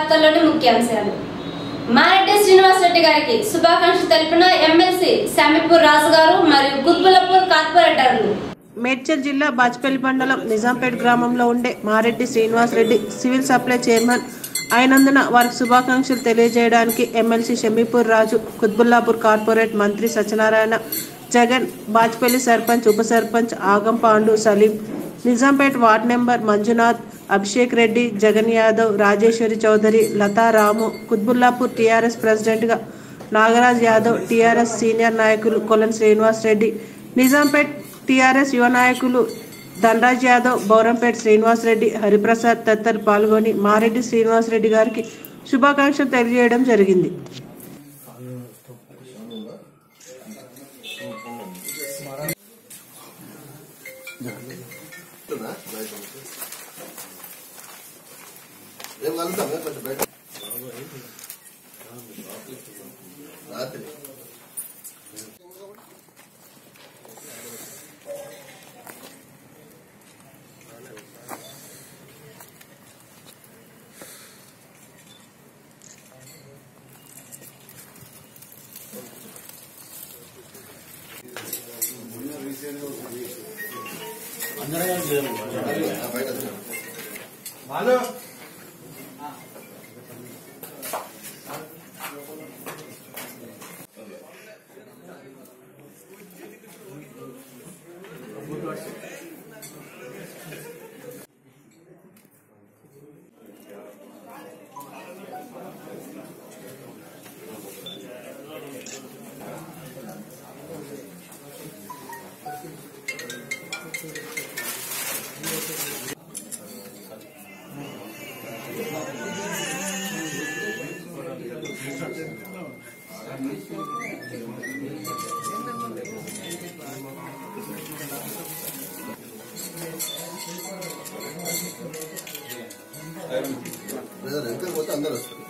వార్తల్లోని ముఖ్యాంశాలు మారెడ్డి శ్రీనివాస్ రెడ్డి గారికి శుభాకాంక్షలు తెలిపిన ఎమ్మెల్సీ శామిపూర్ రాజు గారు మరియు కుత్బులపూర్ కార్పొరేటర్లు మేడ్చల్ జిల్లా బాజ్పల్లి మండలం నిజాంపేట్ గ్రామంలో ఉండే Mareddy Srinivas Reddy civil supply chairman అయినందున వారికి శుభాకాంక్షలు తెలియజేయడానికి ఎమ్మెల్సీ షమీపూర్ రాజు కుత్బుల్లాపూర్ కార్పొరేట్ మంత్రి సత్యనారాయణ జగన్ బాజ్పల్లి సర్పంచ్ ఉప sarpanch Agam Pandu Saleem Nizampet ward number Manjunath Abhishek Reddy Jagan Yadav Rajeshwari Chowdary Latha Ramu Quthbullapur TRS ప్రెసిడెంట్గా నాగరాజ్ యాదవ్ టీఆర్ఎస్ సీనియర్ నాయకులు కొలన్ శ్రీనివాస్ రెడ్డి నిజాంపేట్ టీఆర్ఎస్ యువ నాయకులు ధనరాజ్ యాదవ్ బౌరంపేట్ శ్రీనివాస్ రెడ్డి హరిప్రసాద్ తదితరులు పాల్గొని మారెడ్డి శ్రీనివాస్ రెడ్డి గారికి శుభాకాంక్షలు తెలియజేయడం జరిగింది రేపు కలుద్దాం కొంచెం బయట రాత్రి బయట బ్రదర్ వెనక పోతే అందరు వస్తారు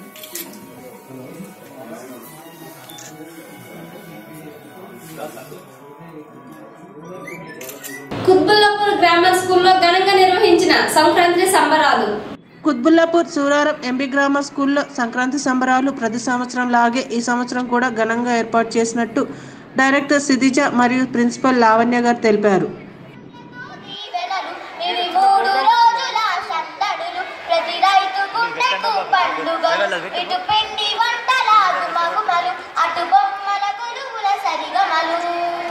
కుత్బుల్లాపూర్ గ్రామర్ స్కూల్లో ఘనంగా నిర్వహించిన సంక్రాంతి సంబరాలు కుత్బుల్లాపూర్ సూరారం ఎంబీ గ్రామ స్కూల్లో సంక్రాంతి సంబరాలు ప్రతి సంవత్సరం లాగే ఈ సంవత్సరం కూడా ఘనంగా ఏర్పాటు చేసినట్టు డైరెక్టర్ సిదిజ మరియు ప్రిన్సిపల్ లావణ్య గారు తెలిపారు దీవెనలు ఇవి మూడు రోజుల సందడులు ప్రతి రైతు గుండెకు పండుగలు ఇటు పిండి వంటల గుమగుమలు అటు బొమ్మల కొలువుల సరిగమలు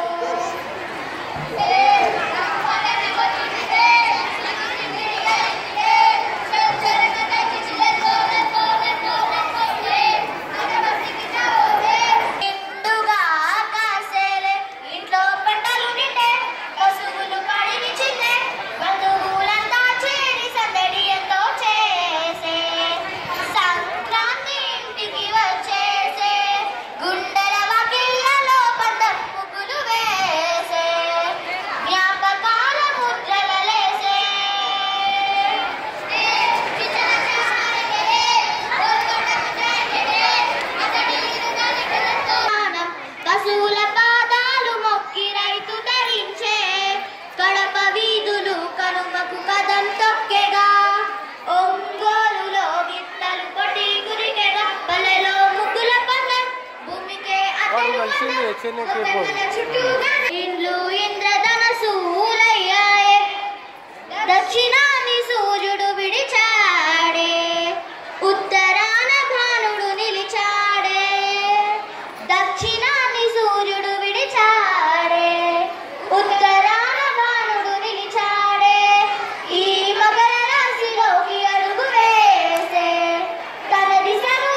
నిండుగా కాసేలే ఇంట్లో పంటలు నిండే పశువులు పడిని చిన్నే బంధువులంతా చేరి సందడి ఎంతో చేసే సంక్రాంతి ఇంటికి వచ్చేసే గుండెల వాకిళ్ళలో పందం ముగ్గులు వేసే జ్ఞాపకాల ముద్రలలేసే పశువుల పాదాలు మొక్కి రైతు ధరించే కడప వీధులు కనుమకు కదం తొక్కెగా ఒంగోలులో గిత్తలు కొట్టి గురికెగా పల్లెలో ముగ్గుల పందెం భూమికే అతలు చుట్టూగా ఇండ్లు ఇంద్రధనసూలయ్యాయే దక్షిణాన్ని సూర్యుడు విడిచాడే ఉత్తరాన భానుడు నిలిచాడే దక్షిణాన్ని సూర్యుడు విడిచాడే ఉత్తరాన భానుడు నిలిచాడే ఈ మకర రాశిలోకి అడుగు వేసే తన దిశను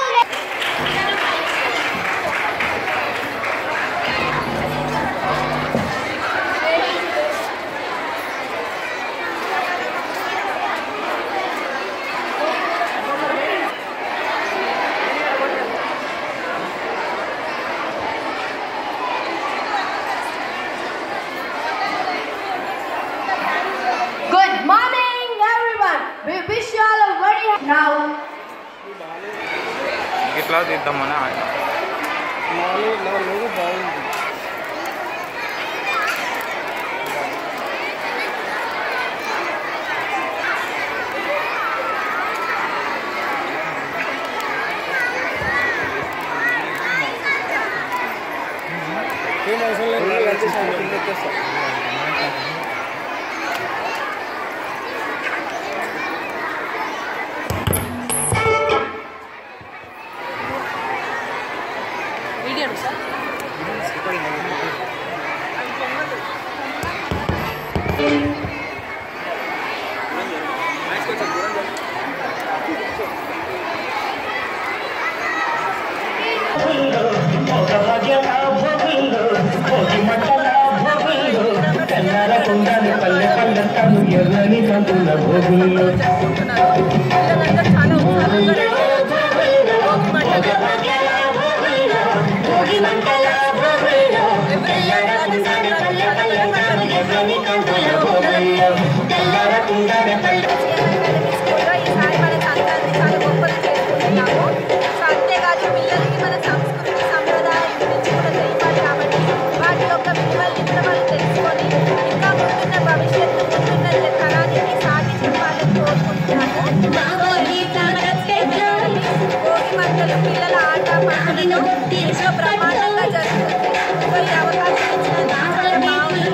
Good morning, everyone. We wish you all a very now. ఇట్లా తీద్దామని ఆగిన తెల్లారకుండానే పల్లె పల్లె ఎర్రని కందుల భోగుల్లో తెల్లారకుండానే పల్లె ఈసారి మన సంక్రాంతి చాలా గొప్పగా చేసుకుంటున్నాము సో అంతేకాదు పిల్లలకి మన సంస్కృతి సంప్రదాయం గురించి కూడా తెలియాలి కాబట్టి వాటి యొక్క విలువల్ని కూడా వాళ్ళు తెలుసుకొని ఇంకా ముందున్న భవిష్యత్తు ముందున్న తరానికి సాగి చెప్పాలని కోరుకుంటున్నాము భోగి మంటలు పిల్లల ఆట పాటలతో ఎంతో బ్రహ్మాండంగా జరుగుతుంది సో ఈ అవకాశం ఇచ్చినందుకు చాలా బాగుంది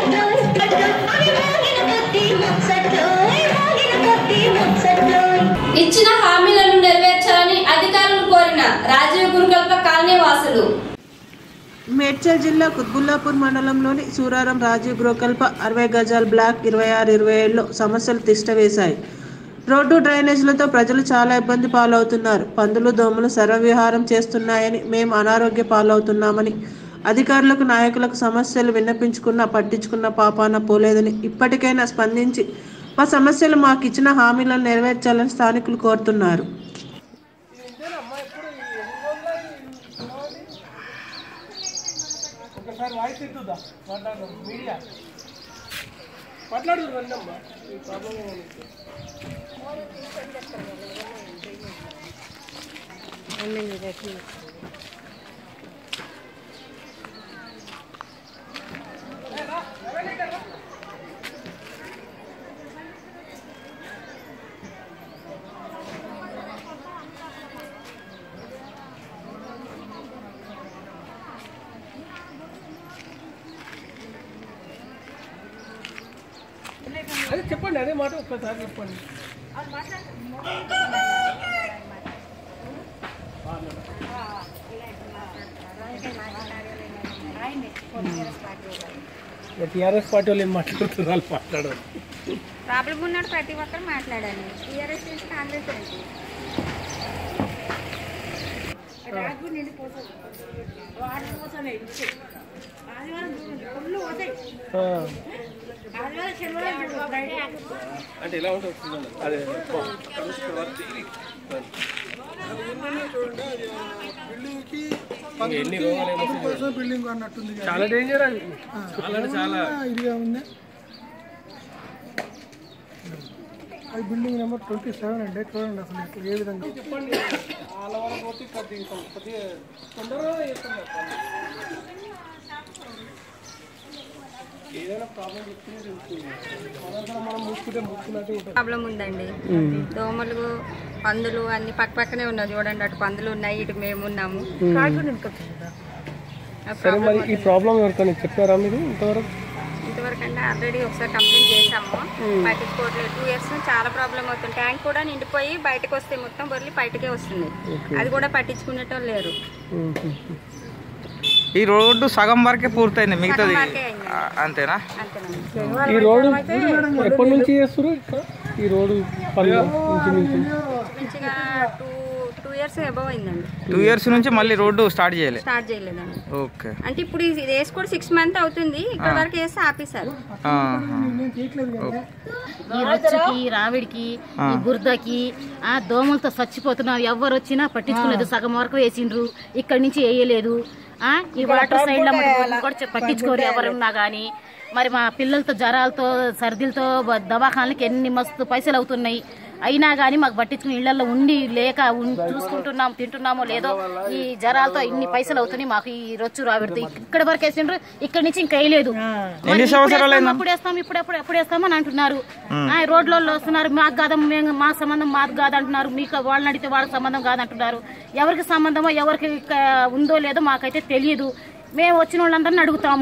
ఇచ్చిన హామీలను నెరవేర్చాలని అధికారులను కోరిన రాజీవ్ గురుకల్ప కాలనీ వాసులు మేడ్చల్ జిల్లా కుత్బుల్లాపూర్ మండలంలోని సూరారం రాజీవ్ గృహకల్ప అరవై గజాల్ బ్లాక్ ఇరవై ఆరు ఇరవై ఏడులో సమస్యలు తిష్టవేశాయి రోడ్డు డ్రైనేజీలతో ప్రజలు చాలా ఇబ్బంది పాలవుతున్నారు పందులు దోమలు సర్వవిహారం చేస్తున్నాయని మేము అనారోగ్య పాలవుతున్నామని అధికారులకు నాయకులకు సమస్యలు విన్నపించుకున్నా పట్టించుకున్న పాపాన పోలేదని ఇప్పటికైనా స్పందించి మా సమస్యలు మాకు ఇచ్చిన హామీలను నెరవేర్చాలని స్థానికులు కోరుతున్నారు ఒకసారి వాయిస్ ఎత్తుదా మాట్లాడదాం మీడియా మాట్లాడు రండమ్మా ఈ ప్రాబ్లం ఏమైనా అదే చెప్పండి అదే మాట ఒక్కసారి చెప్పండి టీఆర్ఎస్ పార్టీ వాళ్ళు ఏం మాట్లాడుతున్నారు వాళ్ళు మాట్లాడరు ప్రాబ్లం ఉన్నాడు ప్రతి ఒక్కరు మాట్లాడాలి టీఆర్ఎస్ నుంచి కాంగ్రెస్ నుంచి ఆ. అంటే ఎలా ఉంటుంది చూడండి. అదే ఇంకా ఎన్ని రోగాలు ఏమొస్తాయి బిల్డింగ్ అన్నట్టుంది కదా. చాలా డేంజర్ అది చాలా అంటే చాలా ఇదిగా ఉంది అది బిల్డింగ్ నెంబర్ ట్వంటీ సెవెన్ అండి చూడండి అసలు ఇట్లా ఏ విధంగా చెప్పండి వాళ్ళ వరకు పోతే కొద్దిగా కొద్దిగా తొందరగా చేస్తున్నారు ఏదైనా ప్రాబ్లం చెప్తే తెలుస్తుంది మనంతా మనం మూసుకుంటే మూసుకున్నట్టు ఉంటుంది ప్రాబ్లం ఉందండి దోమలు పందులు అన్ని పక్క పక్కనే ఉన్నాయి చూడండి అటు పందులు ఉన్నాయి ఇటు మేము ఉన్నాము ఆ సరే ప్రాబ్లం మరి ఈ ప్రాబ్లం ఎవరికైనా చెప్పారా మీరు ఇంతవరకు ఇంతవరకు అంటే ఆల్రెడీ ఒకసారి కంప్లైంట్ చేసాము పట్టించుకోవట్లేదు టూ ఇయర్స్ చాలా ప్రాబ్లం అవుతుంది ట్యాంక్ కూడా నిండిపోయి బయటకు వస్తే మొత్తం బొర్లి బయటకే వస్తుంది అది కూడా పట్టించుకునేటోళ్ళు లేరు ఈ రోడ్డు సగం వరకే పూర్తయింది మిగతాది సగం వరకే అయింది. ఆ, అంతేనా అంతేనండి ఈ రోడ్డు ఎప్పటి నుంచి చేస్తారు ఇక్కడ ఈ రోడ్డు పనులు నుంచి నుంచి మంచిగా టూ టూ ఇయర్స్ అబవ్ అయిందండి టూ ఇయర్స్ నుంచి మళ్ళీ రోడ్డు స్టార్ట్ చేయలే స్టార్ట్ చేయలేదండి ఓకే అంటే ఇప్పుడు ఇది ఇది వేసి కూడా సిక్స్ మంత్ అవుతుంది ఇక్కడ వరకు వేసి ఆపేశారు ఆహా. ఈ రొచ్చుకి రావిడికి ఈ బురదకి ఆ దోమలతో చచ్చిపోతున్నాం ఎవరు వచ్చినా పట్టించుకోలేదు సగం వరకు వేసిండ్రు ఇక్కడి నుంచి వేయలేదు ఆ ఈ వాటర్ సైడ్ లో కూడా చె- పట్టించుకోరు ఎవరున్నా గానీ మరి మా పిల్లలతో జ్వరాలతో సర్దిలతో బ- దవాఖానలకి ఎన్ని మస్తు పైసలు అవుతున్నాయి అయినా కానీ మాకు పట్టించుకుని ఇళ్లలో ఉండి లేక ఉన్- చూసుకుంటున్నాం తింటున్నామో లేదో ఈ జ్వరాలతో ఇన్ని పైసలు అవుతున్నాయి మాకు ఈ రొచ్చు రావిడితో ఇక్కడ వరకు వేసిండ్రు ఇక్కడి నుంచి ఇంకా వేయలేదు మరి ఎన్ని ఇప్పుడు సంవత్సరాలు వేస్తాం, అయిందా? అప్పుడు వేస్తాం ఇప్పుడు ఎప్పుడు ఎప్పుడు వేస్తామని అంటున్నారు ఆ, రోడ్లలో వస్తున్నారు మాకు కాదు మేము మా సంబంధం మాకు కాదు అంటున్నారు మీకు వాళ్ళని అడిగితే వాళ్ళకి సంబంధం కాదంటున్నారు ఎవరికి సంబంధమో ఎవరికి ఇక ఉందో లేదో మాకైతే తెలియదు మేము వచ్చిన వాళ్ళందరిని అడుగుతాము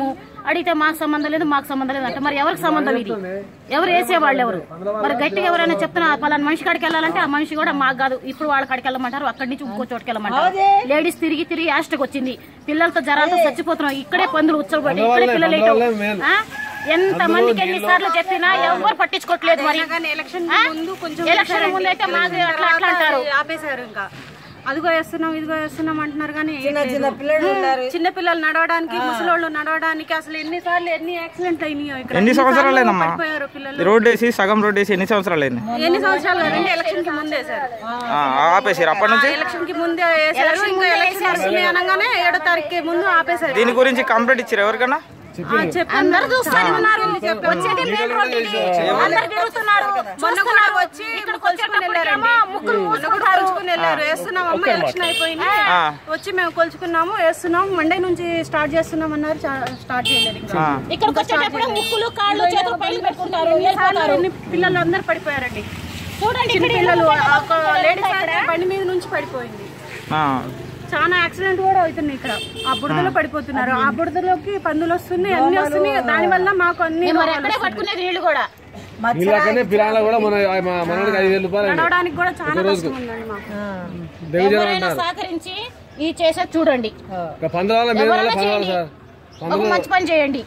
అడిగితే మాకు సంబంధం లేదు మాకు సంబంధం లేదు అంటే మరి ఎవరికి సంబంధం ఇది ఎవరు వేసేవాళ్ళు ఎవరు మరి గట్టిగా ఎవరైనా చెప్తున్నా పలానా మనిషి కాడికి వెళ్ళాలంటే ఆ మనిషి కూడా మాకు కాదు ఇప్పుడు వాళ్ళ కాడికి వెళ్ళమంటారు అక్కడి నుంచి ఇంకో చోటుకి వెళ్ళమంటారు లేడీస్ తిరిగి తిరిగి యాస్ట్కి వచ్చింది పిల్లలతో జరాలతో చచ్చిపోతున్నాం ఇక్కడే పందులు ఉచ్చబడి ఇక్కడే పిల్లలు వేయటం. ఆ? ఎంత మందికి ఎన్నిసార్లు చెప్పినా ఎవరు పట్టించుకోవట్లేదు మరి ఎలక్షన్ ఆ? ముందు కొంచెం ఎలక్షన్ ముందు అయితే మాకు అట్లా అట్లా అంటారు ఆపేశారు ఇంకా అదిగో వేస్తున్నాం ఇదిగో వేస్తున్నాం అంటున్నారు కానీ చిన్న చిన్న పిల్లలు ఉన్నారు. చిన్న పిల్లలు నడవడానికి ముసలోళ్ళు నడవడానికి అసలు ఎన్నిసార్లు ఎన్ని యాక్సిడెంట్ అయినాయో ఇక్కడ ఎన్ని సంవత్సరాలు అయిందమ్మా పడిపోయారు పిల్లలు ఈ రోడ్ వేసి సగం రోడ్ వేసి ఎన్ని సంవత్సరాలు అయింది ఎన్ని సంవత్సరాలు రెండు ఎలక్షన్ కి ముందే సార్ ఆ, ఆపేసారు అప్పటి నుంచి ఎలక్షన్ కి ముందే వేశారు ఇంకా ఎలక్షన్ వస్తుంది అనగానే ఏడో తారీఖు ముందు ఆపేశారు దీని గురించి కంప్లైంట్ ఇచ్చారు ఎవరికన్నా అందరూ చూస్తానే ఉన్నారు వచ్చేది మెయిన్ రోడ్ ఇది అందరు తిరుగుతున్నారు మొన్న కూడా చూస్తున్నారు. వచ్చి ఇక్కడికి కొలుచుకుని వచ్చేటప్పటికేమో వెళ్ళారండి ముక్కులు మొన్న కూడా మూసుకుంటారు కొలుచుకుని వెళ్ళారు వేస్తున్నాం అమ్మ ఎలక్షన్ అయిపోయింది ఆ. వచ్చి మేము కొలుచుకున్నాము వేస్తున్నాం మండే నుంచి స్టార్ట్ చేస్తున్నాం అన్నారు చా- స్టార్ట్ చేయలేదు ఇంకా ఆ. ఇక్కడికి వచ్చేటప్పుడు ముక్కులు కాళ్ళు చేతులు పైన పెట్టుకుంటారు ఎన్నిసార్లు ఎన్ని పిల్లలు అందరు పడిపోయారండి చూడండి చిన్న ఇక్కడ పిల్లలు ఇక్కడ ఒక లేడీస్ అయితే బండి మీద నుంచి పడిపోయింది ఆ, చాలా యాక్సిడెంట్ కూడా అవుతున్నాయి ఇక్కడ ఆ బుడదలో పడిపోతున్నారు ఆ బుడదలోకి పందులు వస్తున్నాయి అన్ని వస్తున్నాయి దాని వల్ల మాకు అన్ని మేము మరి రోగాలు ఎక్కడే వస్తున్నాయి. పట్టుకునేది వీళ్ళు కూడా వీళ్ళకనే పిల్లలు కూడా మన మా- మనోడికి ఐదు వేలు రూపాయలు అండి నడవడానికి కూడా చాలా ఒక రోజుకు. కష్టం ఉందండి మాకు దెయ్యం ఎవరైనా అంటారు సహకరించి ఇది చేసేది చూడండి ఇక పంద్రాల మీద వల్ల ఎవరైనా పంద్రాలు చేయండి. సార్ ఒక మంచి పని చేయండి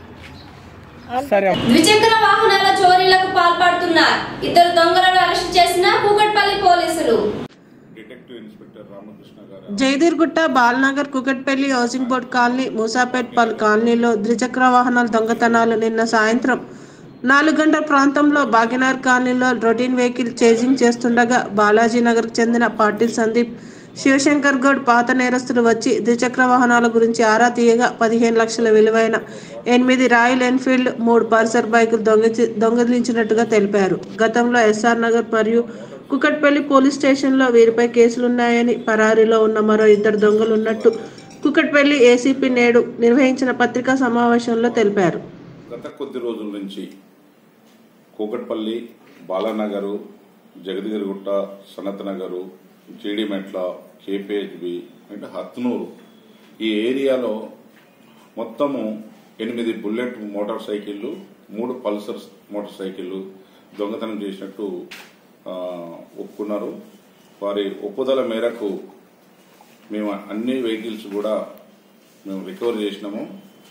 సరే ద్విచక్ర వాహనాల చోరీలకు పాల్పడుతున్న ఇద్దరు దొంగలను అరెస్ట్ చేసిన కూకట్పల్లి పోలీసులు డిటెక్టివ్ ఇన్స్పెక్టర్ రామకృష్ణ గారు జైదీర్గుట్ట Balanagar Kukatpally housing board colony Moosapet పల్ కాలనీలో ద్విచక్ర వాహనాల దొంగతనాలు నిన్న సాయంత్రం నాలుగు గంటల ప్రాంతంలో భాగ్యనగర్ కాలనీలో రొటీన్ వెహికల్ చేజింగ్ చేస్తుండగా బాలాజీ నగర్కు చెందిన పాటిల్ సందీప్ శివశంకర్ గౌడ్ పాత నేరస్తులు వచ్చి ద్విచక్ర వాహనాల గురించి ఆరా తీయగా పదిహేను లక్షల విలువైన ఎనిమిది రాయల్ ఎన్ఫీల్డ్ మూడు పల్సర్ బైకులు దొంగచి దొంగిలించినట్టుగా తెలిపారు గతంలో ఎస్ఆర్ నగర్ మరియు కుకట్పల్లి పోలీస్ స్టేషన్లో వీరిపై కేసులున్నాయని పరారీలో ఉన్న మరో ఇద్దరు దొంగలు ఉన్నట్టు కుకట్పల్లి ఏసీపీ నేడు నిర్వహించిన పత్రికా సమావేశంలో తెలిపారు గత కొద్ది రోజుల నుంచి కూకట్పల్లి బాలానగరు జగదిగిరిగుట్ట సనత్ నగరు జీడిమెట్ల కేపీహెచ్బి అంటే హత్నూరు ఈ ఏరియాలో మొత్తము ఎనిమిది బుల్లెట్ మోటార్ సైకిళ్ళు మూడు పల్సర్ మోటార్ సైకిళ్ళు దొంగతనం చేసినట్టు ఆ, ఒప్పుకున్నారు వారి ఒప్పుదల మేరకు మేము అన్ని వెహికల్స్ కూడా మేము రికవర్ చేసినాము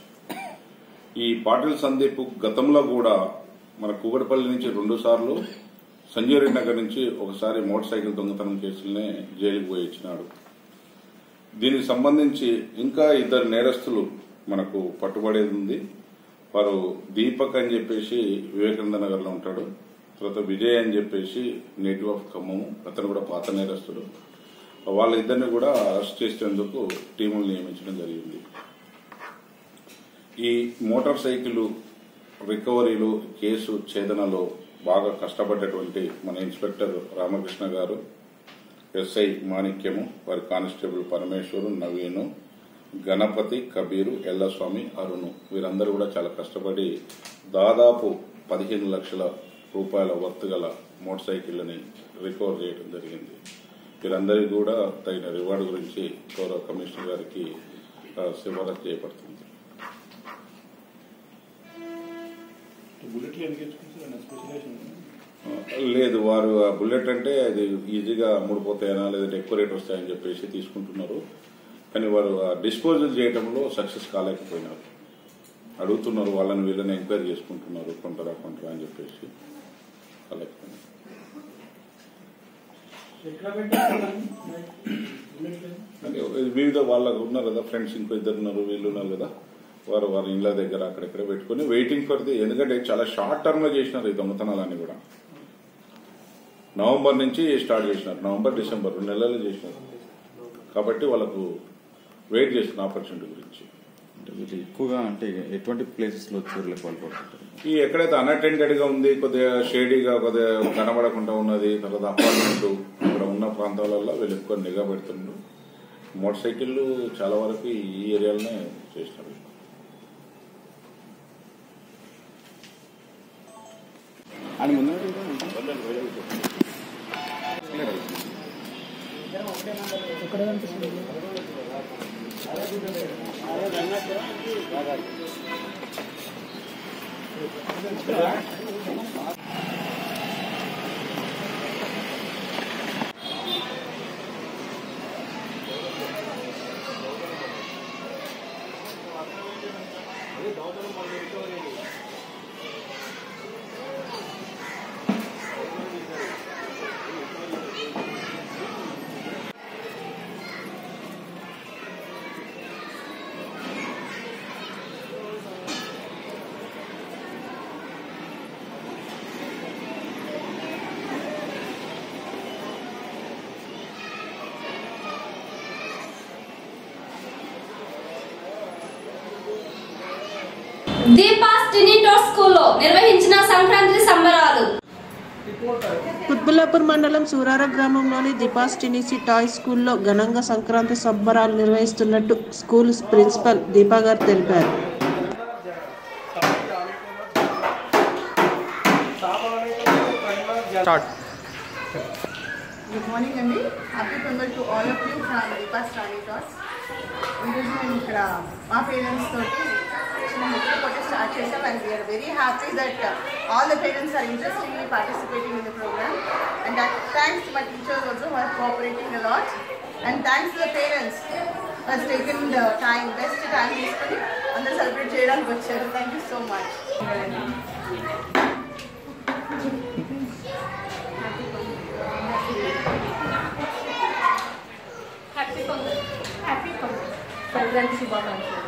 ఈ పాటిల్ సందీప్ గతంలో కూడా మన కూకటపల్లి నుంచి రెండు సార్లు సంజయ్ రెడ్డి నగర్ నుంచి ఒకసారి మోటార్ సైకిల్ దొంగతనం కేసులనే జైలుకు పోయి ఇచ్చినాడు దీనికి సంబంధించి ఇంకా ఇద్దరు నేరస్తులు మనకు పట్టుబడేది ఉంది వారు దీపక్ అని చెప్పేసి వివేకానంద నగర్ లో ఉంటాడు తర్వాత విజయ్ అని చెప్పేసి నేటివ్ ఆఫ్ ఖమ్మము అతను కూడా పాత నేరస్తుడు వాళ్ళిద్దరిని కూడా అరెస్ట్ చేసేందుకు టీములు నియమించడం జరిగింది ఈ మోటార్ సైకిల్ రికవరీలు కేసు ఛేదనలో బాగా కష్టపడ్డటువంటి మన ఇన్స్పెక్టర్ రామకృష్ణ గారు ఎస్ఐ మాణిక్యము వారి కానిస్టేబుల్ పరమేశ్వరు నవీను గణపతి కబీరు ఎల్లస్వామి అరుణు వీరందరూ కూడా చాలా కష్టపడి దాదాపు పదిహేను లక్షల రూపాయల వర్త్ గల మోటార్ సైకిళ్ళని రికవర్ చేయడం జరిగింది వీరందరికీ కూడా తగిన రివార్డు గురించి గౌరవ కమిషనర్ గారికి ఆ, సిఫారసు చేయబడుతుంది లేదు వారు ఆ బుల్లెట్ అంటే అది ఈజీగా అమ్ముడుపోతాయనా లేదంటే ఎక్కువ రేట్ వస్తాయని చెప్పేసి తీసుకుంటున్నారు కానీ వారు డిస్పోజల్ చేయడంలో సక్సెస్ కాలేకపోయినారు అడుగుతున్నారు వాళ్ళని వీళ్ళని ఎంక్వైరీ చేసుకుంటున్నారు కొంటారా కొంటారా అని చెప్పేసి కాలేకపోయినారు అంటే వివిధ వాళ్ళకు ఉన్నారు కదా ఫ్రెండ్స్ ఇంకో ఇద్దరు ఉన్నారు వీళ్ళు ఉన్నారు కదా వారు వారి ఇళ్ళ దగ్గర అక్కడెక్కడ పెట్టుకుని వెయిటింగ్ ఫర్ ది ఎందుకంటే చాలా షార్ట్ టర్మ్ లో చేసినారు ఈ దొంగతనాలన్నీ కూడా నవంబర్ నుంచి స్టార్ట్ చేసినారు నవంబర్ డిసెంబర్ రెండు నెలలు చేసినారు కాబట్టి వాళ్ళకు వెయిట్ చేస్తున్న ఆపర్చునిటీ గురించి అంటే వీళ్ళు ఎక్కువగా అంటే ఎటువంటి ప్లేసెస్ లో చోర్లకు పాల్పడుతుంటారు ఈ ఎక్కడైతే అన్అటెండెడ్ గా ఉంది కొద్దిగా షేడీగా కొద్దిగా కనబడకుండా ఉన్నది తర్వాత అపార్ట్మెంట్ ఇక్కడ ఉన్న ప్రాంతాలలో వీళ్ళు ఎక్కువ నిఘా పెడుతున్నారు మోటార్ సైకిళ్ళు చాలా వరకు ఈ ఏరియాలోనే చేస్తారు అని ముందు దీపాస్ టినిటోర్ స్కూల్లో నిర్వహించిన సంక్రాంతి సంబరాలు కుత్బుల్లాపూర్ మండలం సూరార గ్రామంలోని దిపాస్ టినిసి టాయ్ స్కూల్లో ఘనంగా సంక్రాంతి సంబరాలు నిర్వహిస్తున్నట్టు స్కూల్ ప్రిన్సిపల్ దీపా గారు తెలిపారు స్టార్ట్ గుడ్ మార్నింగ్ అండి happy Pongal to all of you from Deepa స్టాడీ టాస్ ఈరోజు మేము ఇక్కడ మా పేరెంట్స్ తోటి చిన్న ముగ్గురు కొట్టి స్టార్ట్ చేసాం and we are very happy that all the parents are interestingly participating in the program and that thanks to my teachers also are cooperating a lot and thanks to the parents has taken the time best time తీసుకొని అందరూ celebrate చేయడానికి వచ్చారు thank you so much happy Pongal happy Pongal Sankranti శుభాకాంక్షలు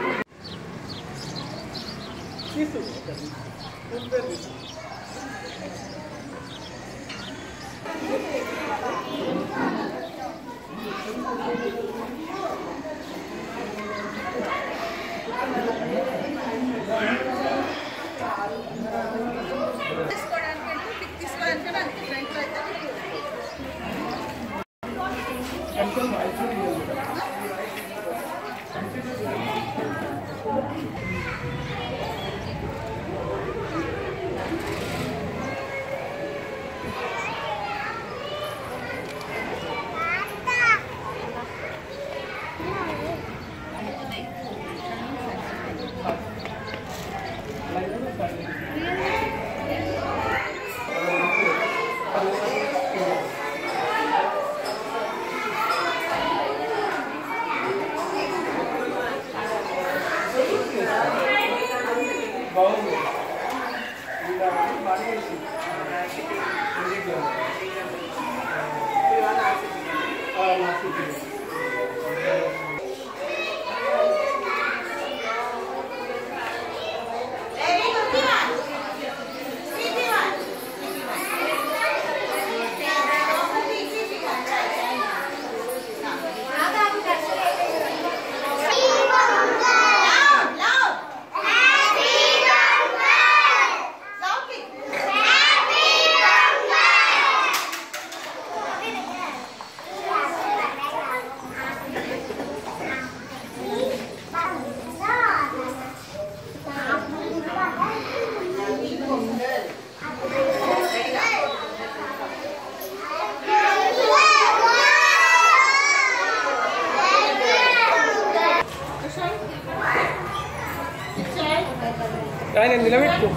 ఆయన నిలబెట్టుకో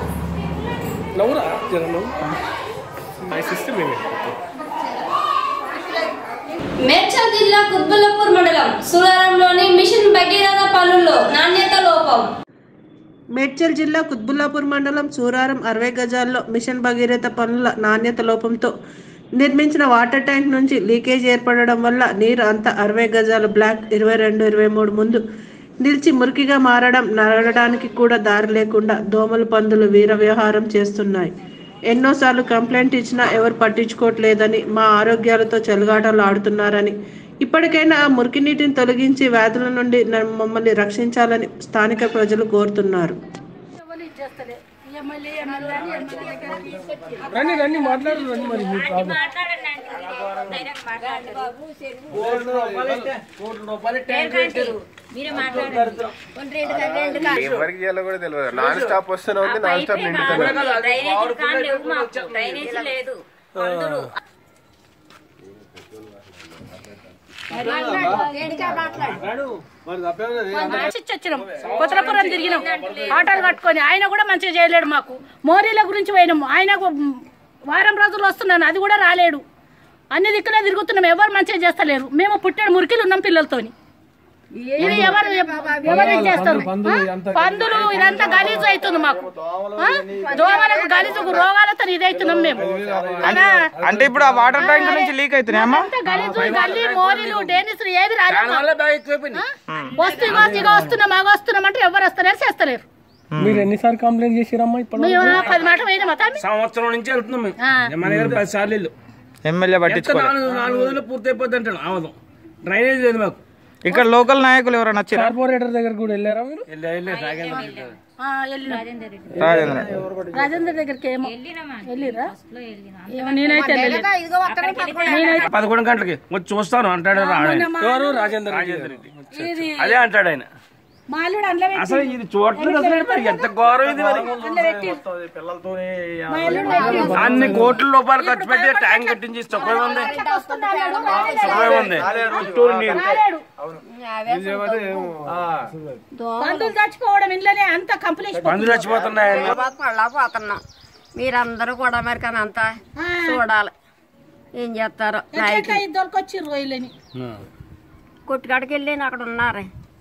నవ్వురా జర నవ్వు my system ఏమి మేడ్చల్ జిల్లా కుత్బుల్లాపూర్ మండలం సురారంలోని మిషన్ భగీరథ పనుల్లో నాణ్యత లోపం మేడ్చల్ జిల్లా కుత్బుల్లాపూర్ మండలం సూరారం అరవై గజాల్లో మిషన్ భగీరథ పనుల నాణ్యత లోపంతో నిర్మించిన వాటర్ ట్యాంక్ నుంచి లీకేజ్ ఏర్పడడం వల్ల నీరు అంతా అరవై గజాల బ్లాక్ ఇరవై రెండు ఇరవై మూడు ముందు నిలిచి మురికిగా మారడం నడవడానికి కూడా దారి లేకుండా దోమలు పందులు వీర వ్యవహారం చేస్తున్నాయి ఎన్నోసార్లు కంప్లైంట్ ఇచ్చినా ఎవరు పట్టించుకోవట్లేదని మా ఆరోగ్యాలతో చెలగాటలు ఆడుతున్నారని ఇప్పటికైనా ఆ మురికి నీటిని తొలగించి వ్యాధుల నుండి న- మమ్మల్ని రక్షించాలని స్థానిక ప్రజలు కోరుతున్నారు రండి రండి మాట్లాడు రండి మరి మీ ప్రాబ్లం ఎవరికి చేయాలో కూడా తెలియదు నాన్ స్టాప్ వస్తూనే ఉంది నాన్ స్టాప్ నిండుతూనే డ్రైనేజీ లేదు వచ్చినాం కొత్తపురం తిరిగినాం ఆటోలు కట్టుకొని ఆయన కూడా మంచిగా చేయలేడు మాకు మోరీల గురించి పోయినాము ఆయన గు- వారం రోజులు వస్తున్నాను అది కూడా రాలేడు అన్ని దిక్కులే తిరుగుతున్నాం ఎవరు మంచిగా చేస్తలేరు మేము పుట్టాడు మురికిలు ఉన్నాం పిల్లలతోని ఇది ఎవరు ఎవరు ఇది చేస్తారు ఆ? పందులు ఇదంతా గలీజు అవుతుంది మాకు ఆ? దోమలకు గలీజు రోగాలతో ఇది అవుతున్నాం మేము అలా అంటే ఇప్పుడు ఆ వాటర్ ట్యాంక్ నుంచి లీక్ అవుతున్నాయమ్మా అంతా గలీజు గల్లీ మోరీలు డేనిస్లు ఏవి రాలేదు ఆ? వస్తూ ఇగో ఇగో వస్తున్నాం అగో వస్తున్నాం అంటే ఎవరు వస్తలేరు చేస్తలేరు మీరు ఎన్నిసార్లు కంప్లైంట్ చేసిరమ్మా ఇప్పుడు మేము పది మాట పోయినా మొత్తం సంవత్సరం నుంచి వెళ్తున్నాం మేము ఆ. మన దగ్గర పది సార్లు ఇల్లు ఎమ్మెల్యే ఎంత పట్టించుకోవాలి నాలుగు నాలుగు రోజులు పూర్తి అయిపోద్ది అంటాడు ఆమదం డ్రైనేజ్ లేదు మాకు ఇక్కడ లోకల్ నాయకులు ఎవరైనా వచ్చారా కార్పొరేటర్ దగ్గర కూడా వెళ్ళారా మీరు వెళ్ళి వెళ్ళి రాగేంద్ర ఆ, వెళ్ళినాం. రాజేంద్ర రాజేందర్ దగ్గరికి ఏమో వెళ్ళిరా ఏమో నేనైతే వెళ్ళలేదు. నేనైతే పదకొండు గంటలకి వచ్చి చూస్తాను అంటాడు రాడు ఆయన. మొన్న మా- ఎవరు రాజేంద్ర రాజేంద్ర రెడ్డి ఇది అదే అంటాడు ఆయన మా అల్లుడు అందులో పెట్టి- అసలు ఇది చూడట్లేదు అసలు మరి ఎంత ఘోరం ఇది మరి అందులో పెట్టి మా అల్లుడు పెట్టి- అన్ని కోట్ల రూపాయలు ఖర్చు పెట్టి ట్యాంక్ కట్టించి సుఖమే ఉంది సుఖమే ఉంది చుట్టూరు నీరు పందులు చచ్చిపోవడం ఇంట్లోనే అంత కంప్లీట్ పందులు చచ్చిపోతున్నాయి పోతున్నాం మీరందరూ కూడా మరి కానీ అంతా చూడాలి ఏం చేస్తారో ఎట్లా ఇద్దరికి వచ్చి రొయ్యలని కొట్టుకాడికి వెళ్ళి అక్కడ ఉన్నారే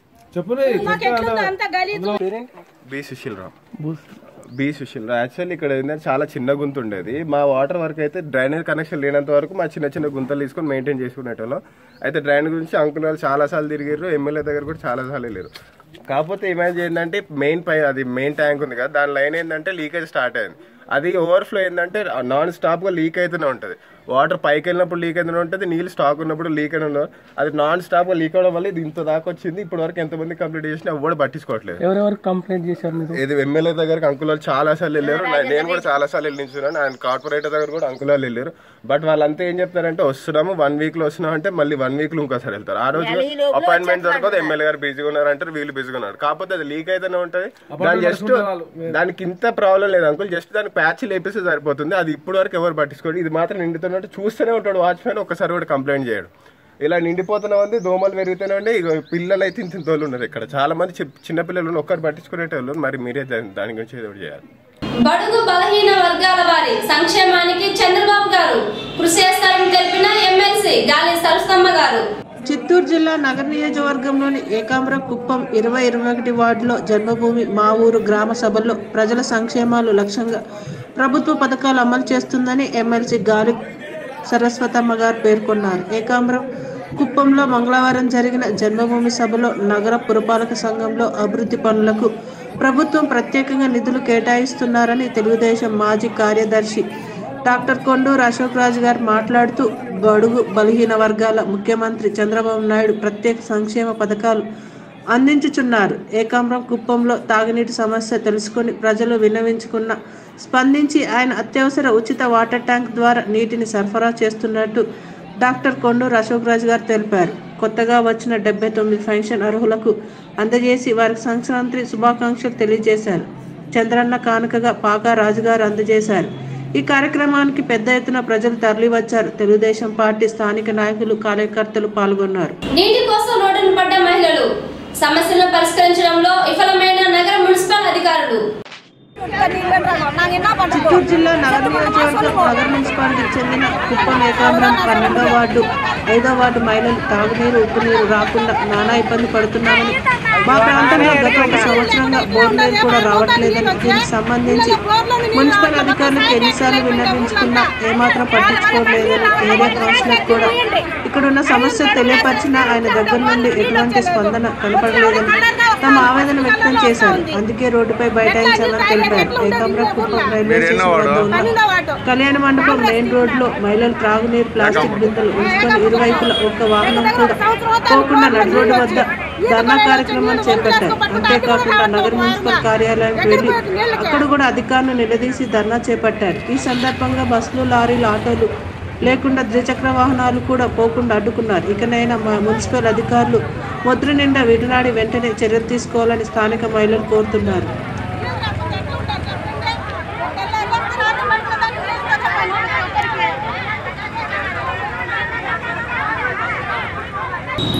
మాకు ఎట్లుందో అంత గలీజు B Sushila Rao B Sushila Rao actually ఇక్కడ ఏంటంటే చాలా చిన్న గుంత ఉండేది మా వాటర్ వరకు అయితే డ్రైనేజ్ కనెక్షన్ లేనంత వరకు మా చిన్న చిన్న గుంతలు తీసుకొని మెయింటైన్ చేసుకునేటోళ్ళం అయితే డ్రైనేజ్ గురించి అంకుల్ వాళ్ళు చాలా సార్లు తిరిగారు ఎమ్మెల్యే దగ్గర కూడా చాలా సార్లు వెళ్ళారు కాకపోతే ఏమైంది ఏంటంటే మెయిన్ పై అది మెయిన్ ట్యాంక్ ఉంది కదా దాని లైన్ ఏంటంటే లీకేజ్ స్టార్ట్ అయింది అది ఓవర్ఫ్లో ఏంటంటే నాన్ స్టాప్ గా లీక్ అవుతూనే ఉంటుంది వాటర్ పైకి వెళ్ళినప్పుడు లీక్ అవుతూనే ఉంటుంది నీళ్ళు స్టాక్ ఉన్నప్పుడు లీక్ అయిన ఉంటుంది. అది నాన్ స్టాప్ గా లీక్ అవడం వల్ల ఇది ఇంత దాకా వచ్చింది ఇప్పటి వరకు ఎంతమంది కంప్లీట్ చేసినా ఎవరు పట్టించుకోవట్లేదు ఎవరెవరు కంప్లైంట్ చేశారు మీరు ఇది ఎమ్మెల్యే దగ్గరకు అంకుల్ వాళ్ళు చాలా సార్లు వెళ్ళారు నా- నేను కూడా చాలా సార్లు వెళ్ళించున్నాను ఆయన కార్పొరేటర్ దగ్గర కూడా అంకుల్ వాళ్ళు వెళ్ళారు బట్ వాళ్ళంతా ఏం చెప్తారంటే వస్తున్నాము వన్ వీక్ లో వస్తున్నాం అంటే మళ్ళీ వన్ వీక్ లో ఇంకోసారి వెళ్తారు ఆ రోజు అపాయింట్మెంట్ దొరకదు ఎమ్మెల్యే గారు బిజీగా ఉన్నారంటారు వీళ్ళు బిజీగా ఉన్నారు కాకపోతే అది లీక్ అయితేనే ఉంటది దాని జస్ట్ దానికి ఇంత ప్రాబ్లం లేదు అంకుల్ జస్ట్ దానికి ప్యాచ్ లేపేస్తే సరిపోతుంది అది ఇప్పుడు వరకు ఎవరు పట్టించుకోండి ఇది మాత్రం నిండుతున్నట్టు చూస్తూనే ఉంటాడు వాచ్మెన్ ఒకసారి కూడా కంప్లైంట్ చేయడు ఇలా నిండిపోతున్నా ఉంది దోమలు పెరుగుతూనే ఉండే ఇక పిల్లలు అయితే ఇంత తోలు ఉన్నారు ఇక్కడ చాలా మంది చి- చిన్న పిల్లలు ఉన్నారు, ఒక్కరు పట్టించుకునేటోళ్ళు మరి మీరే దాని దాని గురించి ఏదో ఒకటి చేయాలి బడుగు బలహీన వర్గాల వారి సంక్షేమానికి చంద్రబాబు గారు కృషి చేస్తారని తెలిపిన ఎమ్మెల్సీ గాలి సరస్వమ్మ గారు చిత్తూరు జిల్లా నగర నియోజకవర్గంలోని ఏకాంబరం కుప్పం ఇరవై ఇరవై ఒకటి వార్డులో జన్మభూమి మా ఊరు గ్రామ సభల్లో ప్రజల సంక్షేమాలు లక్ష్యంగా ప్రభుత్వ పథకాలు అమలు చేస్తుందని ఎమ్మెల్సీ గాలి సరస్వతమ్మ గారు పేర్కొన్నారు ఏకాంబరం కుప్పంలో మంగళవారం జరిగిన జన్మభూమి సభలో నగర పురపాలక సంఘంలో అభివృద్ధి పనులకు ప్రభుత్వం ప్రత్యేకంగా నిధులు కేటాయిస్తున్నారని తెలుగుదేశం మాజీ కార్యదర్శి డాక్టర్ కొండూరు అశోక్ రాజు గారు మాట్లాడుతూ బడుగు బలహీన వర్గాల ముఖ్యమంత్రి చంద్రబాబు నాయుడు ప్రత్యేక సంక్షేమ పథకాలు అందించుచున్నారు ఏకాంబరం కుప్పంలో తాగునీటి సమస్య తెలుసుకొని ప్రజలు విన్నవించుకున్న స్పందించి ఆయన అత్యవసర ఉచిత వాటర్ ట్యాంక్ ద్వారా నీటిని సరఫరా చేస్తున్నట్టు డాక్టర్ కొండూరు అశోక్ రాజు గారు తెలిపారు కొత్తగా వచ్చిన డెబ్బై తొమ్మిది పెన్షన్ అర్హులకు అందజేసి వారికి సంక్రాంతి శుభాకాంక్షలు తెలియజేశారు చంద్రన్న కానుకగా పాకా రాజుగారు అందజేశారు ఈ కార్యక్రమానికి పెద్ద ఎత్తున ప్రజలు తరలివచ్చారు తెలుగుదేశం పార్టీ స్థానిక నాయకులు కార్యకర్తలు పాల్గొన్నారు నీటి కోసం రోడ్డున పడ్డ మహిళలు సమస్యలను పరిష్కరించడంలో విఫలమైన నగర మున్సిపల్ అధికారులు చిత్తూరు జిల్లా నగర నియోజకవర్గం నగర మున్సిపాలిటీకి చెందిన కుప్పం ఏకాంబరం పన్నెండో వార్డు ఐదో వార్డు మహిళలు తాగునీరు ఉప్పు నీరు రాకుండా నానా ఇబ్బంది పడుతున్నామని మా ప్రాంతంలో గత ఒక సంవత్సరంగా బోర్ నీరు కూడా రావట్లేదని దీనికి సంబంధించి మున్సిపల్ అధికారులకు ఎన్నిసార్లు విన్నవించుకున్నా ఏమాత్రం పట్టించుకోలేదని ఏరియా కౌన్సిలర్ కూడా ఇక్కడున్న సమస్య తెలియపరిచినా ఆయన దగ్గర నుండి ఎటువంటి స్పందన కనపడలేదని తమ ఆవేదన వ్యక్తం చేశారు అందుకే రోడ్డుపై బైఠాయించాలని తెలిపారు ఏకాంబరం కుప్పం రైల్వే స్టేషన్ వద్ద ఉన్న కళ్యాణ మండపం మెయిన్ రోడ్ లో మహిళలు త్రాగునీరు ప్లాస్టిక్ బిందెలు ఉంచుకొని ఇరువైపులా ఒక్క వాహనం కూడా పోకుండా నడి రోడ్డు వద్ద ధర్నా కార్యక్రమాలు చేపట్టారు అంతేకాకుండా నగర మున్సిపల్ కార్యాలయానికి వెళ్లి అక్కడ కూడా అధికారులు నిలదీసి ధర్నా చేపట్టారు ఈ సందర్భంగా బస్సులు లారీలు ఆటోలు లేకుండా ద్విచక్ర వాహనాలు కూడా పోకుండా అడ్డుకున్నారు ఇకనైనా మా మున్సిపల్ అధికారులు ముద్ర నిండా విడనాడి వెంటనే చర్యలు తీసుకోవాలని స్థానిక మహిళలు కోరుతున్నారు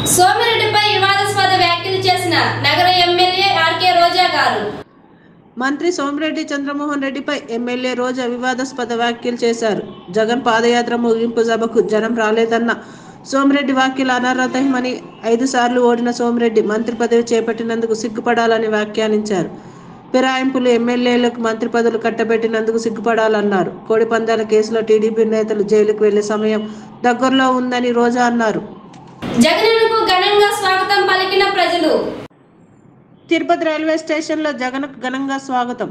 సోమిరెడ్డిపై వివాదాస్పద వ్యాఖ్యలు చేసిన నగర ఎమ్మెల్యే ఆర్కే రోజా గారు మంత్రి సోమిరెడ్డి చంద్రమోహన్ రెడ్డిపై ఎమ్మెల్యే రోజా వివాదాస్పద వ్యాఖ్యలు చేశారు జగన్ పాదయాత్ర ముగింపు సభకు జనం రాలేదన్న సోమిరెడ్డి వ్యాఖ్యలు అనర్హతమని ఐదు సార్లు ఓడిన సోమిరెడ్డి మంత్రి పదవి చేపట్టినందుకు సిగ్గుపడాలని వ్యాఖ్యానించారు ఫిరాయింపులు ఎమ్మెల్యేలకు మంత్రి పదవులు కట్టబెట్టినందుకు సిగ్గుపడాలన్నారు కోడి పందాల కేసులో టీడీపీ నేతలు జైలుకు వెళ్లే సమయం దగ్గరలో ఉందని రోజా అన్నారు జగనన్నకు ఘనంగా స్వాగతం పలికిన ప్రజలు తిరుపతి రైల్వే స్టేషన్లో జగన్కు ఘనంగా స్వాగతం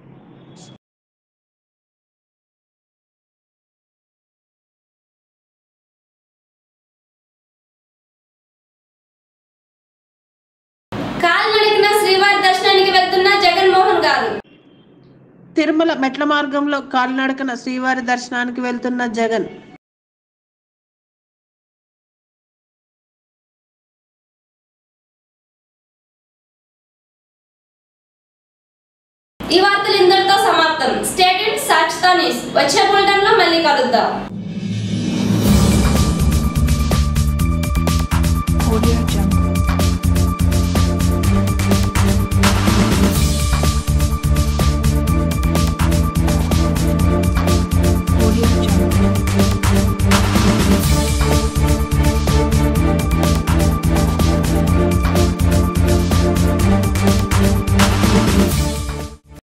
కాలినడకన శ్రీవారి దర్శనానికి వెళ్తున్న జగన్మోహన్ గారు తిరుమల మెట్ల మార్గంలో కాలినడకన శ్రీవారి దర్శనానికి వెళ్తున్న జగన్ ఈ వార్తలు ఇందరితో సమాప్తం స్టేట్ సాక్షితా న్యూస్ వచ్చే బులెటిన్ లో మళ్ళీ కలుద్దాం